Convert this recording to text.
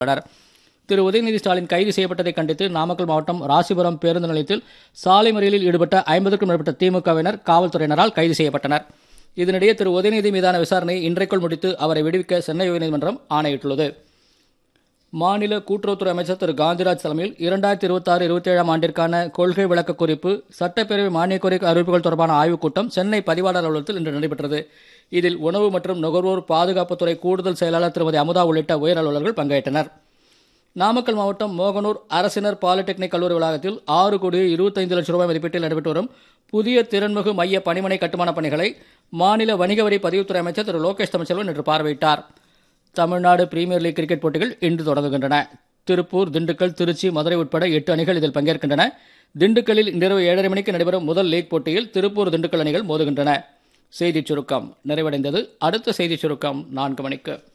உள்ளனர் திரு உதயநிதி ஸ்டாலின் கைது செய்யப்பட்டதை கண்டித்து நாமக்கல் மாவட்டம் ராசிபுரம் பேருந்து நிலையத்தில் சாலை மறியலில் ஈடுபட்ட ஐம்பதுக்கும் மேற்பட்ட திமுகவினர் காவல்துறையினரால் கைது செய்யப்பட்டனர் இதனிடையே திரு உதயநிதி மீதான விசாரணையை இன்றைக்குள் முடித்து அவரை விடுவிக்க சென்னை உயர்நீதிமன்றம் ஆணையிட்டுள்ளது மாநில கூட்டுறவுத்துறை அமைச்சர் திரு காந்திராஜ் தலைமையில் இரண்டாயிரத்தி இருபத்தாறு இருபத்தேழாம் ஆண்டிற்கான கொள்கை விளக்க குறிப்பு சட்டப்பேரவை மானியக் கோரிக்கை அறிவிப்புகள் தொடர்பான ஆய்வுக் கூட்டம் சென்னை பதிவாளர் அலுவலகத்தில் இன்று நடைபெற்றது இதில் உணவு மற்றும் நுகர்வோர் பாதுகாப்புத்துறை கூடுதல் செயலாளர் திருமதி அமுதா உள்ளிட்ட உயர் அலுவலர்கள் பங்கேற்றனர் நாமக்கல் மாவட்டம் மோகனூர் அரசினர் பாலிடெக்னிக் கல்லூரி வளாகத்தில் ஆறு கோடி இருபத்தைந்து லட்சம் ரூபாய் மதிப்பீட்டில் நடைபெற்று வரும் புதிய திறன்மிகு மைய பணிமனை கட்டுமானப் பணிகளை மாநில வணிக வரி பதிவுத்துறை அமைச்சர் திரு லோகேஷ் தமிழ்ச்செல்வன் இன்று பார்வையிட்டார் தமிழ்நாடு பிரீமியர் லீக் கிரிக்கெட் போட்டிகள் இன்று தொடங்குகின்றன திருப்பூர் திண்டுக்கல் திருச்சி மதுரை உட்பட எட்டு அணிகள் இதில் பங்கேற்கின்றன திண்டுக்கல்லில் இன்றிரவு ஏழரை மணிக்கு நடைபெறும் முதல் லீக் போட்டியில் திருப்பூர் திண்டுக்கல் அணிகள் மோதுகின்றன செய்திச் சுருக்கம் நிறைவடைந்தது அடுத்த செய்திச் சுருக்கம் நான்கு மணிக்கு